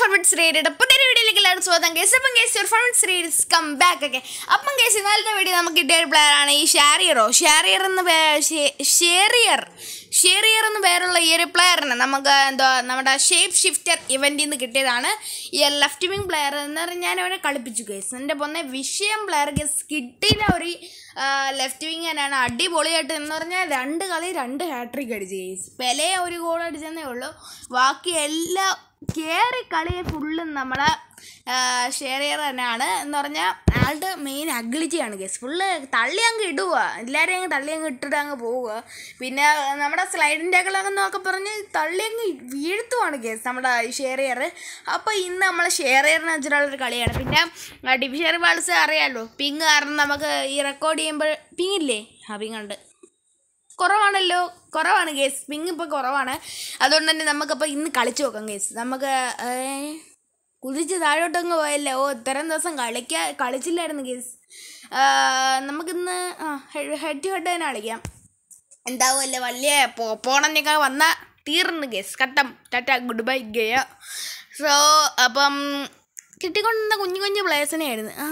ഫൺമിറ്റ്സ് റേഡിയുടെ പുതിയ വീഡിയോയിലേക്ക് എല്ലാവരും സ്വാഗതം കേസ് അപ്പം കേസ് ഒരു ഫൺമിറ്റ്സ് റേഡ്സ് കം ബാക്ക് ഒക്കെ അപ്പം കേസ് ഇന്നലത്തെ വീഡിയോ നമുക്ക് കിട്ടിയ ഒരു player ആണ് ഈ ഷാരിയറോ ഷാരിയർ എന്ന് പേ- ഷേ- ഷേറിയർ ഷേറിയർ എന്ന് പേരുള്ള ഈ ഒരു പ്ലെയറിന് നമുക്ക് എന്തോ നമ്മുടെ ഷേപ്പ് ഷിഫ്റ്റർ ഇവൻറ്റിൽ നിന്ന് കിട്ടിയതാണ് ഈ ലെഫ്റ്റ് വിങ് പ്ലെയർ എന്ന് പറഞ്ഞാൽ ഞാൻ അവനെ കളിപ്പിച്ചു കേസ് എൻ്റെ പൊന്നെ വിഷയം പ്ലെയർ കേസ് കിട്ടിയില്ല ഒരു ലെഫ്റ്റ് വിങ് തന്നെയാണ് അടിപൊളിയായിട്ട് എന്ന് പറഞ്ഞാൽ രണ്ട് കളി രണ്ട് ഹാട്രിക് അടിച്ച് കേസ് പെലെ ഒരു ഗോൾ അടിച്ചെന്നേ ഉള്ളൂ ബാക്കി എല്ലാ കയറി കളി ഫുള്ളും നമ്മളെ ഷെയർ ചെയ്യാറ് തന്നെയാണ് എന്ന് പറഞ്ഞാൽ ആളുടെ മെയിൻ അഗ്ലിറ്റിയാണ് കേസ് ഫുള്ള് തള്ളി അങ്ങ് ഇടുക എല്ലാവരെയും അങ്ങ് തള്ളി അങ്ങ് ഇട്ടിട്ട് അങ്ങ് പോവുക പിന്നെ നമ്മുടെ സ്ലൈഡിൻ്റെ ഒക്കെ പറഞ്ഞ് തള്ളി അങ്ങ് വീഴ്ത്തുവാണ് കേസ് നമ്മുടെ ഷെയർ ചെയ്യാർ അപ്പോൾ ഇന്ന് നമ്മൾ ഷെയർ ചെയ്യാറിന് വെച്ചിട്ടുള്ളൊരു കളിയാണ് പിന്നെ ഡിവിഷൻ ബാൾസ് അറിയാമല്ലോ പിങ് കാരണം നമുക്ക് ഈ റെക്കോർഡ് ചെയ്യുമ്പോൾ പിങ് ഇല്ലേ ആ പിങ് ഉണ്ട് കുറവാണല്ലോ കുറവാണ് കേസ് പിങ് ഇപ്പോൾ കുറവാണ് അതുകൊണ്ട് തന്നെ നമുക്കപ്പോൾ ഇന്ന് കളിച്ചു നോക്കാം കേസ് നമുക്ക് ഏ, കുതിച്ച് താഴോട്ടങ്ങ് പോയല്ലേ ഓ ഇത്രയും ദിവസം കളിക്കാ കളിച്ചില്ലായിരുന്നു കേസ് നമുക്കിന്ന് ആ ഹെഡ് ഹെഡ് തന്നെ കളിക്കാം എന്താവുമല്ലേ വലിയ പോണന്നൊക്കെ വന്ന തീർന്നു കേസ് കട്ടം ടാറ്റ ഗുഡ് ബൈ ഗയ സോ അപ്പം കിട്ടിക്കൊണ്ടിരുന്ന കുഞ്ഞു കുഞ്ഞു പ്ലേയേഴ്സിനെ ആയിരുന്നു ആ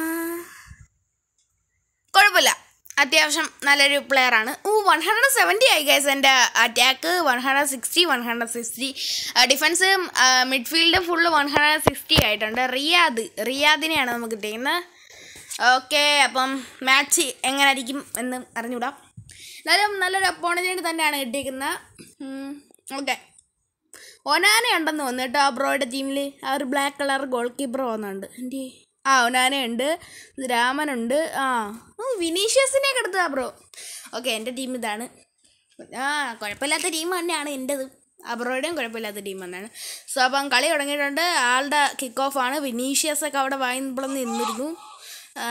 കുഴപ്പമില്ല അത്യാവശ്യം നല്ലൊരു പ്ലെയർ ആണ് ഓ വൺ ഹൺഡ്രഡ് സെവൻറ്റി ആയി ഗൈസ് എൻ്റെ attack one hundred sixty one hundred sixty defence midfield full one hundred sixty ആയിട്ടുണ്ട് റിയാദ് റിയാദിനെയാണ് നമുക്ക് കിട്ടിയിരിക്കുന്നത് ഓക്കെ അപ്പം മാച്ച് എങ്ങനെ ആയിരിക്കും എന്ന് അറിഞ്ഞുകൂടാ എന്നാലും നല്ലൊരു അപ്പോണൻറ്റ് തന്നെയാണ് കിട്ടിയിരിക്കുന്നത് ഓക്കെ ഒനാന ഉണ്ടെന്ന് തോന്നുന്നു കേട്ടോ ആ ബ്രോയുടെ ടീമിൽ ആ ഒരു ബ്ലാക്ക് കളർ ഗോൾ കീപ്പർ വന്നുണ്ട് എൻ്റെ ആ ഒനാനയുണ്ട് രാമനുണ്ട് ആ ഓ വിനീഷ്യസിനെ എടുത്തതാ ബ്രോ ഓക്കെ എൻ്റെ ടീം ഇതാണ് ആ കുഴപ്പമില്ലാത്ത ടീം തന്നെയാണ് എൻ്റെത് അബ്രോയുടെയും കുഴപ്പമില്ലാത്ത ടീം തന്നെയാണ് സോ അപ്പം കളി തുടങ്ങിയിട്ടുണ്ട് ആളുടെ കിക്ക് ഓഫ് ആണ് വിനീഷ്യസ് ഒക്കെ അവിടെ വായുമ്പോഴൊന്ന് നിന്നിരുന്നു ആ,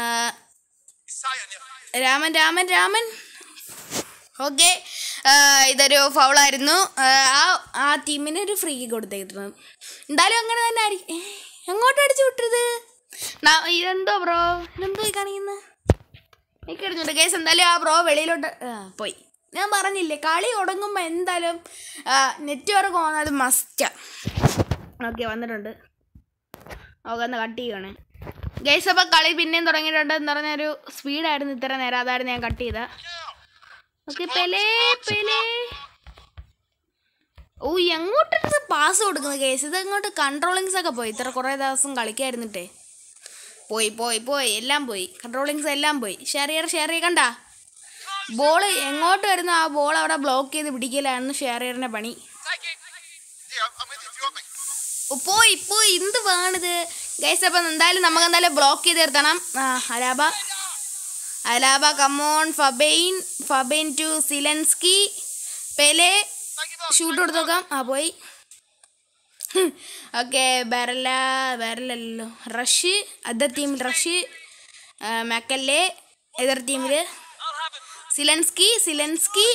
രാമൻ രാമൻ രാമൻ ഓക്കെ ഇതൊരു ഫൗളായിരുന്നു ആ ആ ടീമിന് ഒരു ഫ്രീ കൊടുത്തേക്കുന്നത് എന്തായാലും അങ്ങനെ തന്നെ ആയിരിക്കും ഏ, എങ്ങോട്ട് അടിച്ചു വിട്ടത് നാ- ഇതെന്തോ ബ്രോ ഇതെന്തോ ഈ കാണിക്കുന്നത് എനിക്ക് അറിഞ്ഞൂടെ കേസ് എന്തായാലും ആ ബ്രോ വെളിയിലോട്ട് ആ, പോയി ഞാൻ പറഞ്ഞില്ലേ കളി തുടങ്ങുമ്പോൾ എന്തായാലും നെറ്റ്വർക്ക് പോകുന്നത് മസ്റ്റാ ഓക്കെ വന്നിട്ടുണ്ട് ഓക്കെ ഒന്ന് കട്ട് ചെയ്യണേ ഗൈസ് അപ്പോൾ കളി പിന്നെയും തുടങ്ങിയിട്ടുണ്ട് എന്ന് പറഞ്ഞൊരു സ്പീഡായിരുന്നു ഇത്ര നേരം അതായിരുന്നു ഞാൻ കട്ട് ചെയ്ത ഓക്കെ പെലേ പെലേ ഓ എങ്ങോട്ടാണ് പാസ് കൊടുക്കുന്നത് കേസ് ഇത് അങ്ങോട്ട് കൺട്രോളിങ്സ് ഒക്കെ പോയി ഇത്ര കുറേ ദിവസം കളിക്കായിരുന്നിട്ടേ പോയി പോയി പോയി എല്ലാം പോയി കൺട്രോളിങ്സ് എല്ലാം പോയി ഷെയർ ഷെയർ കണ്ട ബോൾ എങ്ങോട്ട് വരുന്ന ആ ബോൾ അവിടെ ബ്ലോക്ക് ചെയ്ത് പിടിക്കലായിരുന്നു ഷെയറിയറിൻ്റെ പണി Yeah, I'm with you if you want me. ഓ, പോയി പോയി എന്ത് വേണിത് ഗൈസ് അപ്പം എന്തായാലും നമുക്ക് എന്തായാലും ബ്ലോക്ക് ചെയ്ത് നിർത്തണം ആ Alaba Alaba come on Fabian Fabian to Zielinski Pele shoot കൊടുത്ത് നോക്കാം ആ പോയി ഓക്കെ ബെറല ബെറലല്ലോ റഷ് അതർ ടീമിൽ റഷ് മെക്കല്ലെ എതിർ ടീമിൽ Zielinski Zielinski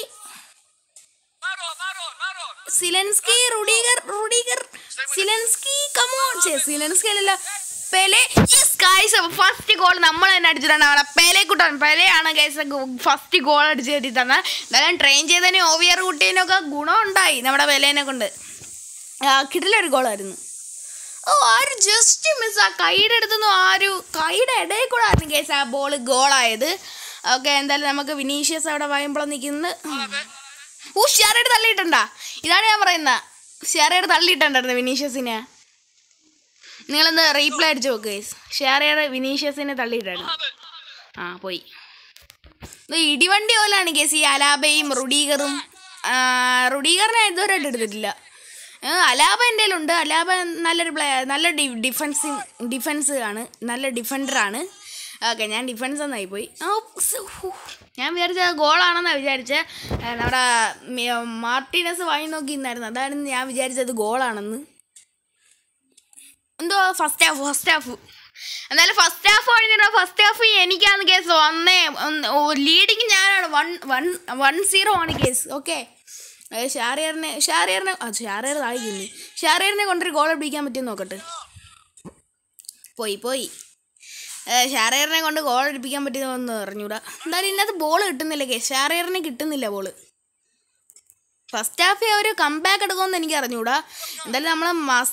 Zielinski Rudiger Rudiger Zielinski come on ചേ സിലൻസ്കി അല്ലല്ലോ പെലെ യെസ് ഗൈസ് അപ്പോൾ ഫസ്റ്റ് ഗോൾ നമ്മൾ തന്നെ അടിച്ചിട്ടാണ് അവിടെ പെലെ കുട്ടൻ പെലെയാണ് ഗൈസ് ഫസ്റ്റ് ഗോൾ അടിച്ച് കയറ്റി തന്നെ എന്തായാലും ട്രെയിൻ ചെയ്തതിന് ഓവിയർ കുട്ടീനൊക്കെ ഗുണമുണ്ടായി നമ്മുടെ പെലേനെ കൊണ്ട് കിടിലൊരു ഗോളായിരുന്നു ഓ ആര് ജസ്റ്റ് മിസ് ആ കൈയുടെ അടുത്തൊന്നും ആ ഒരു കൈയുടെ ഇടയിൽ കൂടെ ആയിരുന്നു കേസ് ആ ബോൾ ഗോളായത് ഓക്കെ എന്തായാലും നമുക്ക് വിനീഷ്യസ് അവിടെ വയുമ്പോഴും നിൽക്കുന്നത് ഓ ഷെയറേഡ് തള്ളിയിട്ടുണ്ടാ ഇതാണ് ഞാൻ പറയുന്നത് ഷെയറേഡ് തള്ളിയിട്ടുണ്ടായിരുന്നു വിനീഷ്യസിനെ നിങ്ങളൊന്ന് റീപ്ലൈ അടിച്ച് നോക്ക് ഗൈസ് ഷെയറേഡ് വിനീഷ്യസിനെ തള്ളിയിട്ടായിരുന്നു ആ പോയി ഇത് ഇടിവണ്ടി പോലാണ് കേസ് ഈ അലാബയും റുഡീഗറും ആ, റുഡീഗറിനെ ഇതുവരെയായിട്ട് എടുത്തിട്ടില്ല ഏ, അലാബ എൻ്റെ കയ്യിലുണ്ട് അലാബ നല്ലൊരു പ്ലേ നല്ല ഡി ഡിഫൻസ് ഡിഫൻസ് ആണ് നല്ല ഡിഫൻഡറാണ് ഓക്കെ ഞാൻ ഡിഫൻസ് ഒന്നായി പോയി ആ, സ് ഹൂ. ഞാൻ വിചാരിച്ചത് ഗോളാണെന്നാണ് വിചാരിച്ചത് ഏ, നമ്മുടെ മി- മാർട്ടിനസ് വായി നോക്കി ഇന്നായിരുന്നു അതാണ് ഞാൻ വിചാരിച്ചത് ഗോളാണെന്ന് എന്തോ ഫസ്റ്റ് ഹാഫ് ഫസ്റ്റ് ഹാഫ് എന്നാലും ഫസ്റ്റ് ഹാഫ് കഴിഞ്ഞിട്ട് ഫസ്റ്റ് ഹാഫ് എനിക്കാണ് കേസ് ഒന്നേ ലീഡിങ് ഞാനാണ് വൺ വൺ വൺ സീറോ ആണ് കേസ് ഓക്കെ ഷാറിയറിനെ ഷാറിയറിനെ ആ ഷാറിയർ താഴ്ക്കുന്നു ഷാറിയറിനെ കൊണ്ടൊരു ഗോൾ അടിപ്പിക്കാൻ പറ്റുമെന്ന് നോക്കട്ടെ പോയി പോയി ഷാറിയറിനെ കൊണ്ട് ഗോൾ അടിപ്പിക്കാൻ പറ്റുമെന്ന് അറിഞ്ഞൂടാ എന്തായാലും ഇതിനകത്ത് ബോൾ കിട്ടുന്നില്ല കേസ് ഷാറിയറിനെ കിട്ടുന്നില്ല ബോള് ഫസ്റ്റ് ഹാഫ് അവർ കംബാക്ക് എടുക്കുമെന്ന് എനിക്ക് അറിഞ്ഞൂടാ എന്തായാലും നമ്മൾ മസ്റ്റ്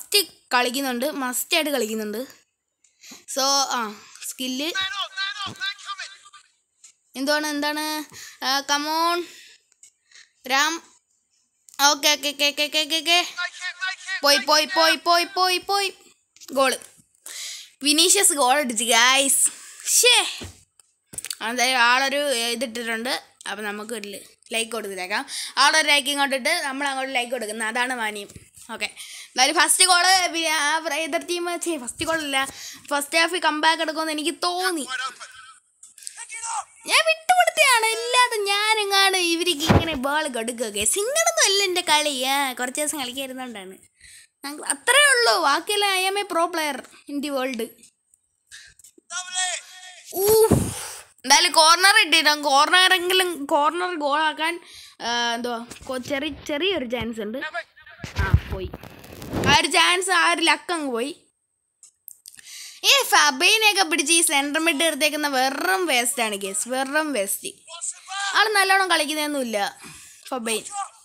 കളിക്കുന്നുണ്ട് മസ്റ്റായിട്ട് കളിക്കുന്നുണ്ട് സോ ആ skill Man up, man up, man coming. എന്താണ് എന്താണ് come on Ram okay okay okay okay okay okay okay Make it, make it. പോയി പോയി പോയി പോയി പോയി പോയി ഗോള് വിനീഷ്യസ് ഗോൾ അടിച്ച് ഗായ്സ് ഷേ എന്തായാലും ആളൊരു ഇതിട്ടിട്ടുണ്ട് അപ്പം നമുക്ക് ഒരു ലൈക്ക് കൊടുത്തേക്കാം ആളൊരു ലൈക്ക് ഇങ്ങോട്ടിട്ട് നമ്മൾ അങ്ങോട്ട് ലൈക്ക് കൊടുക്കുന്നത് അതാണ് മാനിയം ഓക്കെ എന്തായാലും ഫസ്റ്റ് ഗോള് എതിർ ടീം ചെയ് ഫസ്റ്റ് ഗോളല്ല ഫസ്റ്റ് ഹാഫിൽ കമ്പാക്ക് എടുക്കുമെന്ന് എനിക്ക് തോന്നി Wide open. Pick it up. ഞാൻ വിട്ടുകൊടുത്തതാണ് ഇല്ലാതെ ഞാനെങ്ങാണ് ഇവർക്ക് ഇങ്ങനെ ബോൾ കൊടുക്കുക സിംഗളൊന്നും അല്ല എൻ്റെ കളി ആ കുറച്ച് ദിവസം കളിക്കായിരുന്നോണ്ടാണ് ഞങ്ങൾ അത്രേ ഉള്ളൂ ബാക്കിയെല്ലാം I'm a pro player in the world Double it. ഊ എന്തായാലും കോർണർ ഇട്ടിട്ടാം കോർണറെങ്കിലും കോർണർ ഗോളാക്കാൻ എന്തുവാ കൊ- ചെറിയ ചെറിയൊരു ചാൻസ് ഉണ്ട് Now, mate. ആ പോയി ആ ഒരു ചാൻസ് ആ ഒരു ലക്ക് അങ്ങ് പോയി ഈ ഫബൈനെയൊക്കെ പിടിച്ച് ഈ സെൻറ്റർ മിഡ് എടുത്തേക്കുന്ന വെറും വേസ്റ്റ് ആണ് കേസ് വെറും വേസ്റ്റ് What's the ball? ആള് നല്ലോണം കളിക്കുന്നൊന്നുമില്ല Fabian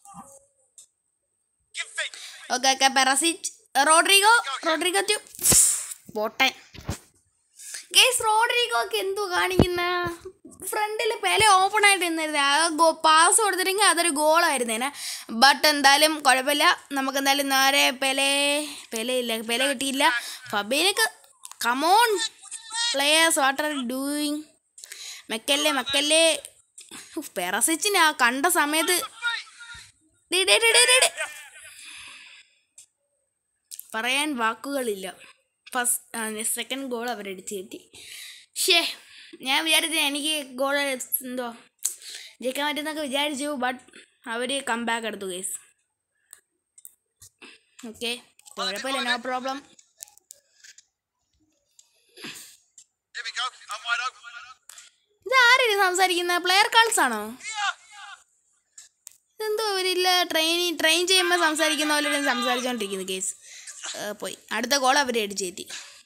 Give feet. Okay okay Perisic Rodrygo Rodrygo to പോട്ടൻ കേസ് റോഡ്രിഗോ ഒക്കെ എന്തോ കാണിക്കുന്ന ഫ്രണ്ടിൽ പെല ഓപ്പൺ ആയിട്ട് നിന്നിരുന്നത് ആ ഗോ പാസ് കൊടുത്തിട്ടെങ്കിൽ അതൊരു ഗോളായിരുന്നേനെ ബട്ട് എന്തായാലും കുഴപ്പമില്ല നമുക്ക് എന്തായാലും നേരെ പെലെ പെലയില്ല പെല കിട്ടിയില്ല ഫബീനൊക്കെ come on players what are doing Makelele Makelele പെറസിച്ചിന് ആ കണ്ട സമയത്ത് ഡേ, ഡേ, ഡേ, ഡേ, ഡേ, ഡേ. പറയാൻ വാക്കുകളില്ല ഫസ്റ്റ് സെക്കൻഡ് ഗോൾ അവരടിച്ച് കിട്ടി ഷേ ഞാൻ വിചാരിച്ചു എനിക്ക് ഗോൾ എന്തോ ജയിക്കാൻ പറ്റുന്നൊക്കെ വിചാരിച്ചു ബട്ട് അവർ കംബാക്ക് എടുത്തു കേസ് ഓക്കെ കുഴപ്പമില്ല no problem Here we go. I'm wide open. ഇത് ആരും സംസാരിക്കുന്ന പ്ലെയർ കാൾസ് ആണോ Here. ഇതെന്തോ അവരില്ല ട്രെയിൻ ട്രെയിൻ ചെയ്യുമ്പോൾ സംസാരിക്കുന്ന പോലെ ഇരുന്ന് സംസാരിച്ചുകൊണ്ടിരിക്കുന്നു കേസ് പോയി അടുത്ത ഗോൾ അവർ അടിച്ചേറ്റി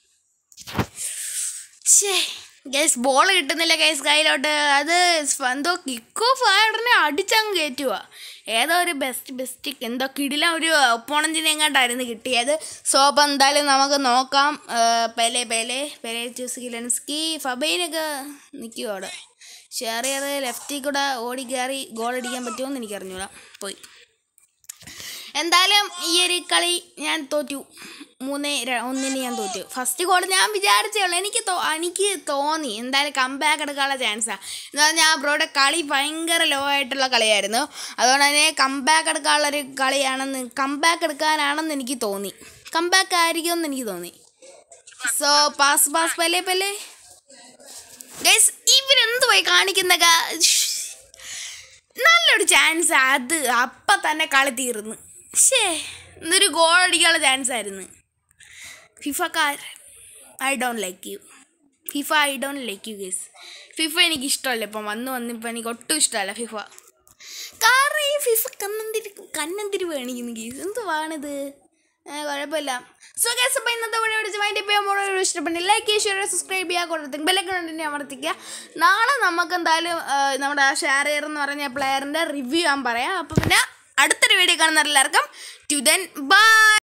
ഷേ ഗേസ് ബോൾ കിട്ടുന്നില്ല കേസ് കയ്യിലോട്ട് അത് സ് എന്തോ കിക്ക് ഓഫ് ആയ ഉടനെ അടിച്ചങ്ങ് കയറ്റുക ഏതോ ഒരു ബെസ്റ്റ് ബെസ്റ്റ് എന്തോ കിടിലം ഒരു ഒപ്പോണൻറ്റിനെ എങ്ങാണ്ടായിരുന്നു കിട്ടിയത് സോ അപ്പം എന്തായാലും നമുക്ക് നോക്കാം ആ, Pele Pele Pele choose Zielinski ഫബൈനൊക്കെ നിൽക്കുക അവിടെ ഷെയറിയർ ലെഫ്റ്റിൽ കൂടെ ഓടി കയറി ഗോൾ അടിക്കാൻ പറ്റുമോ എനിക്ക് അറിഞ്ഞൂടാ പോയി എന്തായാലും ഈ ഒരു കളി ഞാൻ തോറ്റു മൂന്ന് ര- ഒന്നിന് ഞാൻ തോറ്റു ഫസ്റ്റ് ഗോൾ ഞാൻ വിചാരിച്ചേ ഉള്ളൂ എനിക്ക് തോ എനിക്ക് തോന്നി എന്തായാലും കംബാക്ക് എടുക്കാനുള്ള ചാൻസാണ് എന്ന് പറഞ്ഞാൽ ആ ബ്രോയുടെ കളി ഭയങ്കര ലോ ആയിട്ടുള്ള കളിയായിരുന്നു അതുകൊണ്ട് തന്നെ കംബാക്ക് എടുക്കാനുള്ളൊരു കളിയാണെന്ന് കംബാക്ക് എടുക്കാനാണെന്ന് എനിക്ക് തോന്നി കംബാക്ക് ആയിരിക്കുമെന്ന് എനിക്ക് തോന്നി സോ പാസ് പാസ് പല്ലേ പല്ലേ ഗൈസ് ഇവരെന്ത് പോയി കാണിക്കുന്ന നല്ലൊരു ചാൻസ് അത് അപ്പം തന്നെ കളി തീർന്നു ഷേ ഇന്നൊരു ഗോൾ അടിക്കാനുള്ള ചാൻസ് ആയിരുന്നു ഫിഫക്കാർ I don't like you FIFA I don't like you guys FIFA എനിക്ക് ഇഷ്ടമല്ല ഇപ്പം വന്ന് വന്നിപ്പോൾ എനിക്ക് ഒട്ടും ഇഷ്ടമല്ല ഫിഫ കാരണം ഈ ഫിഫ കണ്ണന്തിരി കണ്ണന്തിരി വേണിക്കുന്നു ഗീസ് എന്തുവാണിത് ഏ, കുഴപ്പമില്ല സോ ഗേസ് അപ്പോൾ ഇന്നത്തെ വീഡിയോ വിളിച്ച് മൈൻഡ് ഇപ്പോൾ മോഡൽ ഇഷ്ടപ്പെട്ടു ലൈക്ക് ചെയ്യുക സബ്സ്ക്രൈബ് ചെയ്യുക കൊടുത്തേക്ക് ബെല്ലൊക്കെ കണ്ടിട്ട് അമർത്തിക്കുക നാളെ നമുക്ക് എന്തായാലും ആ, നമ്മുടെ ഷെയർ എന്ന് പറഞ്ഞ പ്ലെയറിൻ്റെ റിവ്യൂ ഞാൻ പറയാം അപ്പോൾ പിന്നെ അടുത്തൊരു വീഡിയോ കാണുന്ന എല്ലാവർക്കും ടു ദെൻ ബൈ